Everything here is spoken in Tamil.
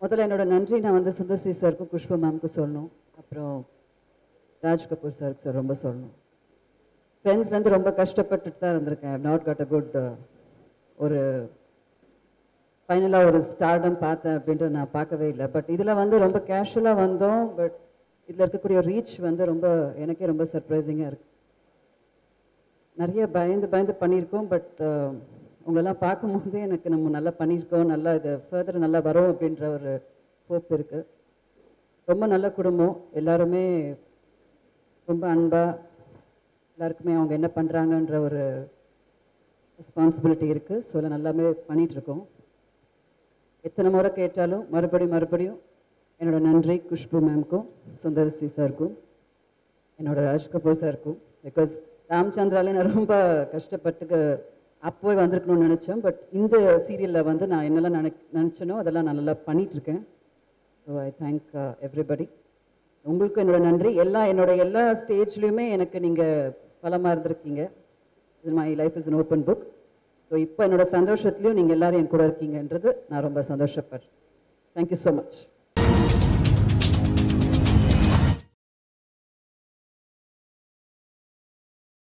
முதல்ல என்னோட நன்றி நான் வந்து சுந்தர் சி சாருக்கும் குஷ்பு மேம்க்கு சொல்லணும் அப்புறம் ராஜ் கபூர் சாருக்கு சார் ரொம்ப சொல்லணும் ஃப்ரெண்ட்ஸ்லேருந்து ரொம்ப கஷ்டப்பட்டுட்டு தான் இருந்திருக்கேன் நாட் காட் அ குட் ஒரு ஃபைனலாக ஒரு ஸ்டார்டம் பார்த்தேன் அப்படின்ட்டு நான் பார்க்கவே இல்லை பட் இதில் வந்து ரொம்ப கேஷுவலாக வந்தோம் பட் இதில் இருக்கக்கூடிய ரீச் வந்து ரொம்ப எனக்கே ரொம்ப சர்ப்ரைசிங்காக இருக்கு நிறைய பயந்து பயந்து பண்ணியிருக்கோம் பட் உங்களெல்லாம் பார்க்கும்போதே எனக்கு நம்ம நல்லா பண்ணியிருக்கோம் நல்லா இது ஃபர்தர் நல்லா வரும் அப்படின்ற ஒரு ஹோப் இருக்குது ரொம்ப நல்ல குடும்பம் எல்லாருமே ரொம்ப அன்பாக எல்லாருக்குமே அவங்க என்ன பண்ணுறாங்கன்ற ஒரு ரெஸ்பான்சிபிலிட்டி இருக்குது ஸோ நல்லாமே பண்ணிகிட்ருக்கோம் எத்தனை முறை கேட்டாலும் மறுபடியும் மறுபடியும் என்னோட நன்றி குஷ்பு மேம்க்கும் சுந்தர் சி சாருக்கும் என்னோட ராஜ் கபூர் சாருக்கும் பிகாஸ் ராம்சந்திராலே நான் ரொம்ப கஷ்டப்பட்டு அப்போவே வந்திருக்கணும்னு நினச்சேன் பட் இந்த சீரியலில் வந்து நான் என்னெல்லாம் நினை நினச்சனோ அதெல்லாம் நான் நல்லா பண்ணிகிட்ருக்கேன் ஸோ ஐ தேங்க் எவ்ரிபடி உங்களுக்கும் என்னோட நன்றி எல்லா என்னோட எல்லா ஸ்டேஜ்லேயுமே எனக்கு நீங்கள் பலமாக இருந்திருக்கீங்க இது my life is an open book so இப்போ என்னோட சந்தோஷத்துலேயும் நீங்கள் எல்லாரும் என் கூட இருக்கீங்கன்றது நான் ரொம்ப சந்தோஷப்படுறேன் தேங்க்யூ ஸோ மச்